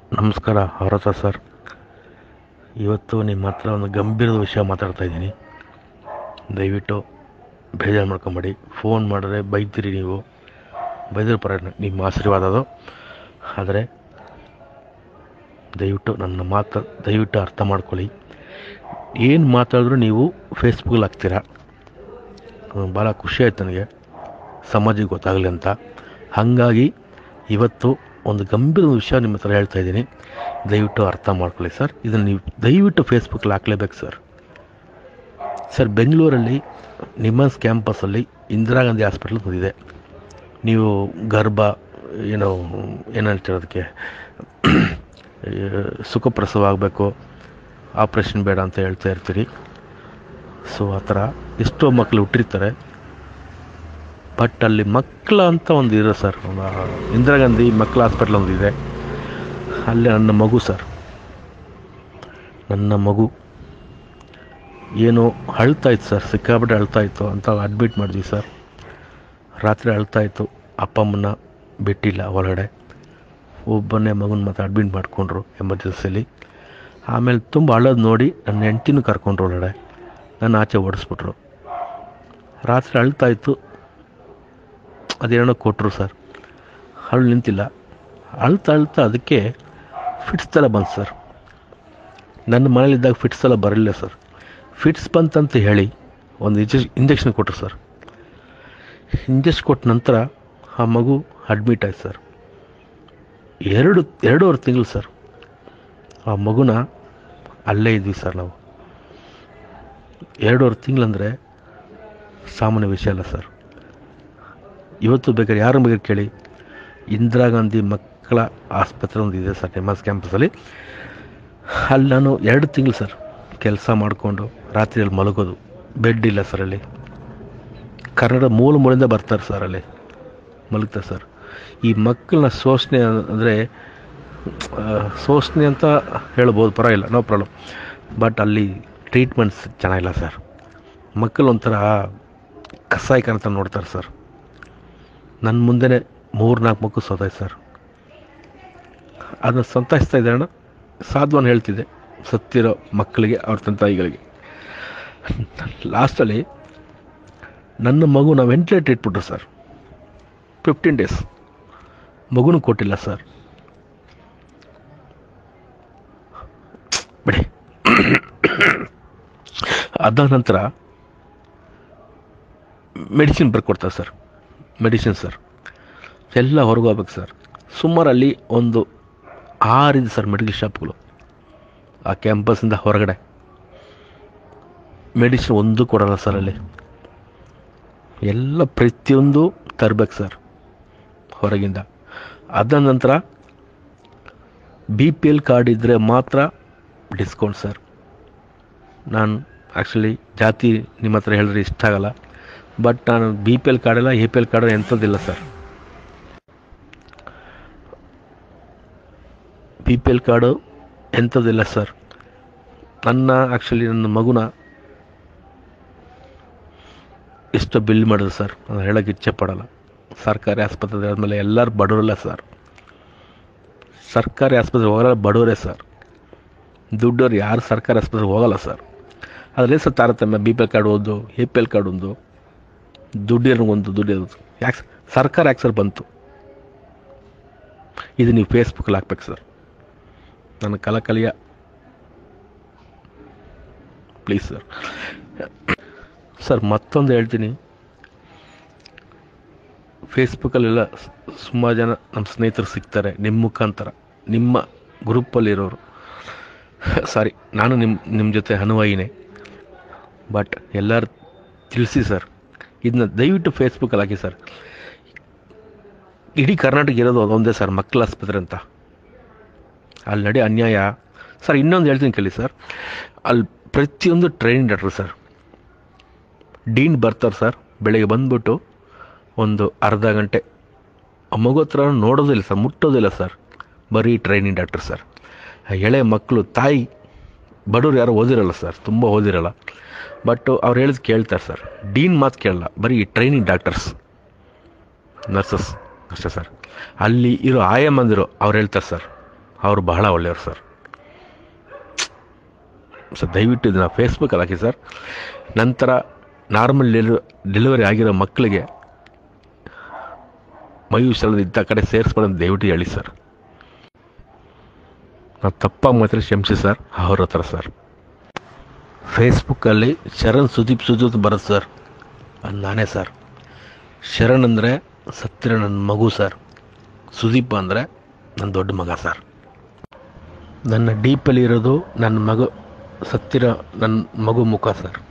ನಮಸ್ಕಾರ ಭಾರತ ಸರ್ ಇವತ್ತು ನಿಮ್ಮ ಹತ್ರ ಒಂದು ಗಂಭೀರದ ವಿಷಯ ಮಾತಾಡ್ತಾ ಇದ್ದೀನಿ ದಯವಿಟ್ಟು ಬೇಜಾರು ಮಾಡ್ಕೊಂಬೇಡಿ ಫೋನ್ ಮಾಡಿದ್ರೆ ಬೈತೀರಿ ನೀವು ಬೈದ್ರ ಪರ ನಿಮ್ಮ ಆಶೀರ್ವಾದ ಅದು ಆದರೆ ದಯವಿಟ್ಟು ನನ್ನ ಮಾತು ದಯವಿಟ್ಟು ಅರ್ಥ ಮಾಡ್ಕೊಳ್ಳಿ ಏನು ಮಾತಾಡಿದ್ರು ನೀವು ಫೇಸ್ಬುಕ್ಕಲ್ಲಿ ಹಾಕ್ತೀರಾ ಹ್ಮ್, ಭಾಳ ಖುಷಿ ಆಯ್ತು ನನಗೆ ಸಮಾಜಕ್ಕೆ ಗೊತ್ತಾಗಲಿ ಅಂತ ಹಾಗಾಗಿ ಇವತ್ತು ಒಂದು ಗಂಭೀರ ವಿಷಯ ನಿಮ್ಮ ಹತ್ರ ಹೇಳ್ತಾ ಇದ್ದೀನಿ ದಯವಿಟ್ಟು ಅರ್ಥ ಮಾಡ್ಕೊಳ್ಳಿ ಸರ್ ಇದನ್ನು ನೀವು ದಯವಿಟ್ಟು ಫೇಸ್ಬುಕ್ಕಲ್ಲಿ ಹಾಕ್ಲೇಬೇಕು ಸರ್ ಸರ್ ಬೆಂಗಳೂರಲ್ಲಿ ನಿಮ್ಮನ್ಸ್ ಕ್ಯಾಂಪಸ್ಸಲ್ಲಿ ಇಂದಿರಾ ಗಾಂಧಿ ಹಾಸ್ಪಿಟ್ಲ್ ಬಂದಿದೆ ನೀವು ಗರ್ಭ ಏನೋ ಏನು ಹೇಳ್ತಿರೋದಕ್ಕೆ ಸುಖಪ್ರಸವ ಆಗಬೇಕು ಆಪ್ರೇಷನ್ ಬೇಡ ಅಂತ ಹೇಳ್ತಾ ಇರ್ತೀರಿ ಸೊ ಆ ಥರ ಎಷ್ಟೋ ಮಕ್ಕಳು ಹುಟ್ಟಿರ್ತಾರೆ ಬಟ್ ಅಲ್ಲಿ ಮಕ್ಕಳ ಅಂತ ಒಂದು ಇದೆ ಸರ್ ಒಂದು ಇಂದಿರಾ ಗಾಂಧಿ ಮಕ್ಕಳ ಹಾಸ್ಪಿಟ್ಲ್ ಒಂದು ಇದೆ ಅಲ್ಲಿ ನನ್ನ ಮಗು ಸರ್ ನನ್ನ ಮಗು ಏನು ಅಳ್ತಾ ಇತ್ತು ಸರ್ ಸಿಕ್ಕಾಪಟ್ಟೆ ಅಳ್ತಾ ಇತ್ತು ಅಂತ ಅಡ್ಮಿಟ್ ಮಾಡಿದ್ವಿ ಸರ್ ರಾತ್ರಿ ಅಳ್ತಾ ಇತ್ತು ಅಪ್ಪ ಅಮ್ಮನ ಬಿಟ್ಟಿಲ್ಲ ಹೊರಗಡೆ ಒಬ್ಬನೇ ಮಗನ ಮಾತ್ರ ಅಡ್ಮಿಟ್ ಮಾಡಿಕೊಂಡ್ರು ಎಮರ್ಜೆನ್ಸಿಲಿ ಆಮೇಲೆ ತುಂಬ ಅಳೋದು ನೋಡಿ ನನ್ನ ಹೆಂಡ್ತಿನೂ ಕರ್ಕೊಂಡ್ರು ಒಳಗಡೆ ನನ್ನ ಆಚೆ ಓಡಿಸ್ಬಿಟ್ರು ರಾತ್ರಿ ಅಳ್ತಾ ಇತ್ತು ಅದೇನೋ ಕೊಟ್ಟರು ಸರ್ ಅಳು ನಿಂತಿಲ್ಲ ಅಳ್ತಾ ಅಳ್ತಾ ಅದಕ್ಕೆ ಫಿಟ್ಸ್ ಥರ ಬಂತು ಸರ್ ನನ್ನ ಮನೇಲಿದ್ದಾಗ ಫಿಟ್ಸ್ ಎಲ್ಲ ಬರಲಿಲ್ಲ ಸರ್ ಫಿಟ್ಸ್ ಬಂತಂತ ಹೇಳಿ ಒಂದು ಇಂಜೆಕ್ಷ್ ಇಂಜೆಕ್ಷನ್ ಕೊಟ್ಟರು ಸರ್ ಇಂಜೆಕ್ಷನ್ ಕೊಟ್ಟ ನಂತರ ಆ ಮಗು ಅಡ್ಮಿಟ್ ಆಯ್ತು ಸರ್ ಎರಡು ಎರಡೂವರೆ ತಿಂಗಳು ಸರ್ ಆ ಮಗುನ ಅಲ್ಲೇ ಇದ್ವಿ ಸರ್ ನಾವು ಎರಡೂವರೆ ತಿಂಗಳಂದರೆ ಸಾಮಾನ್ಯ ವಿಷಯ ಅಲ್ಲ ಸರ್ ಇವತ್ತು ಬೇಕಾದ್ರೆ ಯಾರ ಬಗ್ಗೆ ಕೇಳಿ ಇಂದಿರಾ ಗಾಂಧಿ ಮಕ್ಕಳ ಆಸ್ಪತ್ರೆ ಒಂದು ಇದೆ ಸರ್ ಎಮ್ ಎಸ್ ಕ್ಯಾಂಪಸಲ್ಲಿ ಅಲ್ಲಿ ನಾನು ಎರಡು ತಿಂಗಳು ಸರ್ ಕೆಲಸ ಮಾಡಿಕೊಂಡು ರಾತ್ರಿಯಲ್ಲಿ ಮಲಗೋದು ಬೆಡ್ ಇಲ್ಲ ಸರ್ ಅಲ್ಲಿ ಕನ್ನಡ ಮೂಲ ಮೂಲೆಯಿಂದ ಬರ್ತಾರೆ ಸರ್ ಅಲ್ಲಿ ಮಲಗ್ತಾರೆ ಸರ್ ಈ ಮಕ್ಕಳನ್ನ ಶೋಷಣೆ ಅಂದರೆ ಶೋಷಣೆ ಅಂತ ಹೇಳ್ಬೋದು ಪರವಾಗಿಲ್ಲ ನೋ ಪ್ರಾಬ್ಲಮ್ ಬಟ್ ಅಲ್ಲಿ ಟ್ರೀಟ್ಮೆಂಟ್ಸ್ ಚೆನ್ನಾಗಿಲ್ಲ ಸರ್ ಮಕ್ಕಳು ಒಂಥರ ಕಸಾಯಿಕ ಅಂತ ನೋಡ್ತಾರೆ ಸರ್ ನನ್ನ ಮುಂದೆನೇ ಮೂರು ನಾಲ್ಕು ಮಕ್ಕಳು ಸೋತಾಯ್ತು ಸರ್ ಅದನ್ನ ಸಂತಾಯಿಸ್ತಾ ಇದ್ದೆ ಅಣ್ಣ ಸಾಧುವನ್ನು ಹೇಳ್ತಿದ್ದೆ ಸತ್ತಿರೋ ಮಕ್ಕಳಿಗೆ ಅವ್ರ ತಂದೆ ತಾಯಿಗಳಿಗೆ ಲಾಸ್ಟಲ್ಲಿ ನನ್ನ ಮಗು ನಾವು ವೆಂಟಿಲೇಟರ್ ಇಟ್ಬಿಟ್ರು ಸರ್ ಫಿಫ್ಟೀನ್ ಡೇಸ್ ಮಗುನೂ ಕೊಟ್ಟಿಲ್ಲ ಸರ್ ಬಿಡಿ ಅದಾದ ನಂತರ ಮೆಡಿಸಿನ್ ಬರ್ಕೊಡ್ತಾರೆ ಸರ್ ಮೆಡಿಸಿನ್ ಸರ್ ಎಲ್ಲ ಹೊರಗೆ ಹೋಗ್ಬೇಕು ಸರ್ ಸುಮಾರು ಅಲ್ಲಿ ಒಂದು ಆರಿದೆ ಸರ್ ಮೆಡಿಕಲ್ ಶಾಪ್ಗಳು ಆ ಕ್ಯಾಂಪಸ್ಸಿಂದ ಹೊರಗಡೆ ಮೆಡಿಸಿನ್ ಒಂದು ಕೊಡಲ್ಲ ಸರ್ ಅಲ್ಲಿ ಎಲ್ಲ ಪ್ರತಿಯೊಂದು ತರಬೇಕು ಸರ್ ಹೊರಗಿಂದ ಅದಾದ ನಂತರ ಬಿ ಪಿ ಎಲ್ ಕಾರ್ಡ್ ಇದ್ದರೆ ಮಾತ್ರ ಡಿಸ್ಕೌಂಟ್ ಸರ್ ನಾನು ಆ್ಯಕ್ಚುಲಿ ಜಾತಿ ನಿಮ್ಮ ಹತ್ರ ಹೇಳಿದ್ರೆ ಇಷ್ಟ ಆಗಲ್ಲ ಬಟ್ ನಾನು ಬಿ ಪಿ ಎಲ್ ಕಾರ್ಡ್ ಇಲ್ಲ ಎ ಪಿ ಎಲ್ ಕಾರ್ಡ್ ಎಂಥದ್ದಿಲ್ಲ sir B P L card ಎಂಥದ್ದಿಲ್ಲ ಸರ್ ನನ್ನ ಆ್ಯಕ್ಚುಲಿ ನನ್ನ ಮಗುನ ಎಷ್ಟು ಬಿಲ್ ಮಾಡಿದ್ರು ಸರ್ ನಾನು ಹೇಳೋಕ್ಕೆ ಇಚ್ಛೆ ಪಡಲ್ಲ ಸರ್ಕಾರಿ ಆಸ್ಪತ್ರೆ ಆದಮೇಲೆ ಎಲ್ಲರೂ ಬಡವರಲ್ಲ ಸರ್ ಸರ್ಕಾರಿ ಆಸ್ಪತ್ರೆ ಹೋಗಲ್ಲ ಬಡವರೇ ಸರ್ ದುಡ್ಡವ್ರು ಯಾರು ಸರ್ಕಾರಿ ಆಸ್ಪತ್ರೆಗೆ ಹೋಗಲ್ಲ ಸರ್ ಅದರಲ್ಲಿ ಸರ್ ತಾರತಮ್ಯ ಬಿ ಪಿ ಎಲ್ ಕಾರ್ಡ್ ಒಂದು ಎ ಪಿ ಎಲ್ ಕಾರ್ಡ್ ಒಂದು ದುಡ್ಡಿರೋ ಒಂದು ದುಡ್ಡು ಯಾಕೆ ಸರ್ಕಾರ ಯಾಕೆ ಸರ್ ಬಂತು ಇದು ನೀವು ಫೇಸ್ಬುಕ್ಕಲ್ಲಿ ಹಾಕ್ಬೇಕು ಸರ್ ನನ್ನ ಕಲಕಲಿಯ ಪ್ಲೀಸ್ ಸರ್ ಸರ್ ಮತ್ತೊಂದು ಹೇಳ್ತೀನಿ ಫೇಸ್ಬುಕ್ಕಲ್ಲೆಲ್ಲ ಸುಮಾರು ಜನ ನಮ್ಮ ಸ್ನೇಹಿತರು ಸಿಗ್ತಾರೆ ನಿಮ್ಮ ಮುಖಾಂತರ ನಿಮ್ಮ ಗ್ರೂಪಲ್ಲಿರೋರು ಸಾರಿ ನಾನು ನಿಮ್ಮ ನಿಮ್ಮ ಜೊತೆ ಅನುವಾಯಿನೇ ಬಟ್ ಎಲ್ಲರೂ ತಿಳಿಸಿ ಸರ್ ಇದನ್ನ ದಯವಿಟ್ಟು ಫೇಸ್ಬುಕ್ಕಲ್ಲಿ ಹಾಕಿ ಸರ್ ಇಡೀ ಕರ್ನಾಟಕ ಇರೋದು ಅದೊಂದೇ ಸರ್ ಮಕ್ಕಳ ಆಸ್ಪತ್ರೆ ಅಂತ ಅಲ್ಲಿ ನಡಿ ಅನ್ಯಾಯ ಸರ್ ಇನ್ನೊಂದು ಹೇಳ್ತೀನಿ ಕೇಳಿ ಸರ್ ಅಲ್ಲಿ ಪ್ರತಿಯೊಂದು ಟ್ರೈನಿಂಗ್ ಡಾಕ್ಟ್ರು ಸರ್ ಡೀನ್ ಬರ್ತಾರೆ ಸರ್ ಬೆಳಗ್ಗೆ ಬಂದ್ಬಿಟ್ಟು ಒಂದು ಅರ್ಧ ಗಂಟೆ ಆ ಮಗು ಹತ್ರ ನೋಡೋದಿಲ್ಲ ಸರ್ ಮುಟ್ಟೋದಿಲ್ಲ ಸರ್ ಬರೀ ಟ್ರೈನಿಂಗ್ ಡಾಕ್ಟ್ರ್ ಸರ್ ಆ ಎಳೆ ಮಕ್ಕಳು ತಾಯಿ ಬಡವ್ರು ಯಾರು ಓದಿರಲ್ಲ ಸರ್ ತುಂಬ ಓದಿರಲ್ಲ ಬಟ್ ಅವ್ರು ಹೇಳಿದ್ ಕೇಳ್ತಾರೆ ಸರ್ ಡೀನ್ ಮಾತು ಕೇಳಲ್ಲ ಬರೀ ಟ್ರೈನಿಂಗ್ ಡಾಕ್ಟರ್ಸ್ ನರ್ಸಸ್ ಅಷ್ಟೇ ಸರ್ ಅಲ್ಲಿ ಇರೋ ಆಯಮ್ಮಂದಿರು ಅವ್ರು ಹೇಳ್ತಾರೆ ಸರ್ ಅವರು ಬಹಳ ಒಳ್ಳೆಯವರು ಸರ್ ಸರ್ ದಯವಿಟ್ಟು ಇದನ್ನು ಫೇಸ್ಬುಕ್ಕಲ್ಲಿ ಹಾಕಿ ಸರ್ ನಂತರ ನಾರ್ಮಲ್ ಡೆಲಿ ಡೆಲಿವರಿ ಆಗಿರೋ ಮಕ್ಕಳಿಗೆ ಮೈ ಹುಷಾರದ ಇಂಥ ಕಡೆ ಸೇರಿಸ್ಕೊಳ್ಳೋದು ದಯವಿಟ್ಟು ಹೇಳಿ ಸರ್ ನಾವು ತಪ್ಪಾಗಿ ಮಾತ್ರ ಕ್ಷಮಿಸಿ ಸರ್ ಅವ್ರ ಹತ್ರ ಸರ್ ಫೇಸ್ಬುಕ್ಕಲ್ಲಿ ಶರಣ್ ಸುದೀಪ್ ಸುದೀಪ್ ಬರುತ್ತೆ ಸರ್ ಅದು ನಾನೇ ಸರ್ ಶರಣ್ ಅಂದರೆ ಸತ್ತಿರ ನನ್ನ ಮಗು ಸರ್ ಸುದೀಪ್ ಅಂದರೆ ನನ್ನ ದೊಡ್ಡ ಮಗ ಸರ್ ನನ್ನ ಡೀಪಲ್ಲಿ ಇರೋದು ನನ್ನ ಮಗು ಸತ್ತಿರ ನನ್ನ ಮಗು ಮುಖ ಸರ್